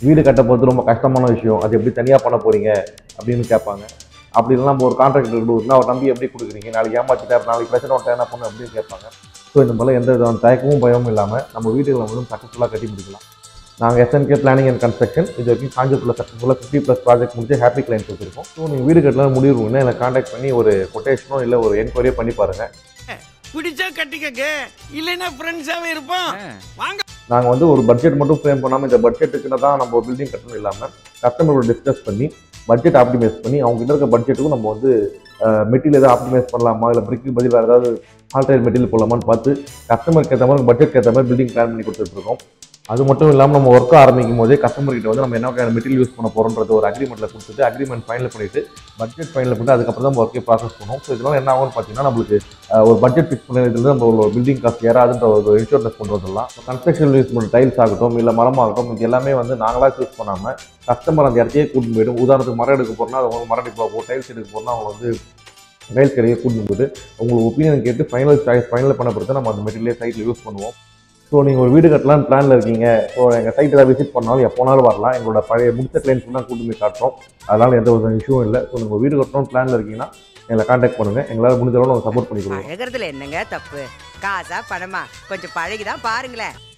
வீடு கட்ட போகிறது ரொம்ப கஷ்டமான விஷயம் அது எப்படி தனியாக பண்ண போறீங்க அப்படின்னு கேட்பாங்க அப்படி இல்லைனா நம்ம ஒரு கான்ட்ராக்டர் கொடுக்குறோம்னா அவர் நம்பி எப்படி கொடுக்குறீங்க நாளைக்கு ஏமாத்திட்டார் நாளைக்கு பிரச்சனை வந்துட்டா என்ன பண்ணணும் அப்படின்னு கேட்பாங்க ஸோ இந்த மாதிரிலாம் எந்த விதமான தயக்கமும் பயமும் இல்லாமல் நம்ம வீடுகளை வந்து சக்ஸஸ்ஃபுல்லாக கட்டி முடிக்கலாம் நாங்கள் எஸ்என்கே பிளானிங் அண்ட் கன்ஸ்ட்ரக்ஷன் இது வரைக்கும் காஞ்சிபுரத்தில் சக்ஸஸ்ஃபுல்லாக ஃபிஃப்டி ப்ளஸ் ப்ராஜெக்ட் முடிச்சு ஹாப்பி கிளைண்ட் வச்சிருக்கோம் ஸோ நீங்கள் வீடு கட்டலாம் முடிவுன்னா எனக்கு காண்டாக்ட் பண்ணி ஒரு கொட்டேஷனோ இல்லை ஒரு என்கொயரியோ பண்ணி பாருங்கள் பிடிச்சா கட்டிக்கங்க இல்லைன்னா ஃப்ரெண்ட்ஸாவே இருப்போம் வாங்க நாங்கள் வந்து ஒரு பட்ஜெட் மட்டும் ஃப்ரேம் பண்ணாமல் இந்த பட்ஜெட்டுக்குன்னு தான் நம்ம பில்டிங் கட்டணும் இல்லாமல் கஸ்டமரோட டிஸ்கஸ் பண்ணி பட்ஜெட் ஆப்டிமைஸ் பண்ணி அவங்க கிட்ட இருக்க பட்ஜெட்டுக்கும் நம்ம வந்து மெட்டீரியல் ஏதாவது ஆப்டிமைஸ் பண்ணலாமா இல்லை பிரிக்கு பதில் வேறு ஏதாவது ஆல்டர் மெட்டீரியல் போடலாமான்னு பார்த்து கஸ்டமருக்கு ஏற்ற மாதிரி பட்ஜெட் ஏற்ற மாதிரி பில்டிங் பிளான் பண்ணி கொடுத்துட்ருக்கோம் அது மட்டும் இல்லாமல் நம்ம ஒர்க் ஆரம்பிக்கும் போதே கஸ்டமர் கிட்ட வந்து நம்ம என்ன வகையான மெட்டீரியல் யூஸ் பண்ண போகிறோன்றது ஒரு அக்ரிமெண்ட்டில் கொடுத்துட்டு அக்ரிமெண்ட் ஃபைனல் பண்ணிட்டு பட்ஜெட் ஃபைனல் பண்ணிட்டு அதுக்கப்புறம் தான் நம்ம ஒர்க்கே ப்ராசஸ் பண்ணுவோம் ஸோ இதெல்லாம் என்ன ஆகும்னு பார்த்தீங்கன்னா நம்மளுக்கு அஹ், ஒரு பட்ஜெட் ஃபிக்ஸ் பண்ணுறதுல நம்ம ஒரு பில்டிங் காஸ்ட் ஏறாதுன்ற ஒரு இன்சூரன்ஸ் பண்ணுறதெல்லாம் கன்ஸ்ட்ரக்ஷன் யூஸ் பண்ணுற டைல்ஸ் ஆகட்டும் இல்லை மரமாகட்டும் இது எல்லாமே வந்து நாங்களாக யூஸ் பண்ணாமல் கஸ்டமர் அந்த இடத்தையே கூட்டிட்டு போயிடும் உதாரணத்துக்கு மரம் எடுக்க போகிறோம்னா அது அவங்க மரம் எடுக்க டைல்ஸ் எடுக்க போகிறோம்னா அவங்க வந்து டைல்ஸ் கடையை கூட்டிட்டு போயிட்டு உங்களுக்கு ஒப்பீனியன் கேட்டு ஃபைனல் சாய்ஸ் ஃபைனல் பண்ண பிறகு நம்ம அந்த மெட்டீரியல் சைட்டில் யூஸ் பண்ணுவோம் ஸோ நீங்கள் ஒரு வீடு கட்டலாம்னு பிளானில் இருக்கீங்க ஸோ எங்கள் சைட் ஏதாவது விசிட் பண்ணாலும் எப்போனாலும் வரலாம் எங்களோட பழைய முடிச்ச கிளைண்ட்ஸ் தான் கூட்டு போய் காட்டுறோம் அதனால் எந்த ஒரு இஷ்யூவும் இல்லை ஸோ நீங்கள் வீடு கட்டணும் பிளானில் இருக்கீங்கன்னா எங்களை காண்டாக்ட் பண்ணுங்கள் எங்களால் முடிஞ்ச அளவு நாங்கள் சப்போர்ட் பண்ணி கொடுக்குறோம் பழகுறதுல என்னங்க தப்பு காசா பணமா கொஞ்சம் பழகிதான் பாருங்களேன்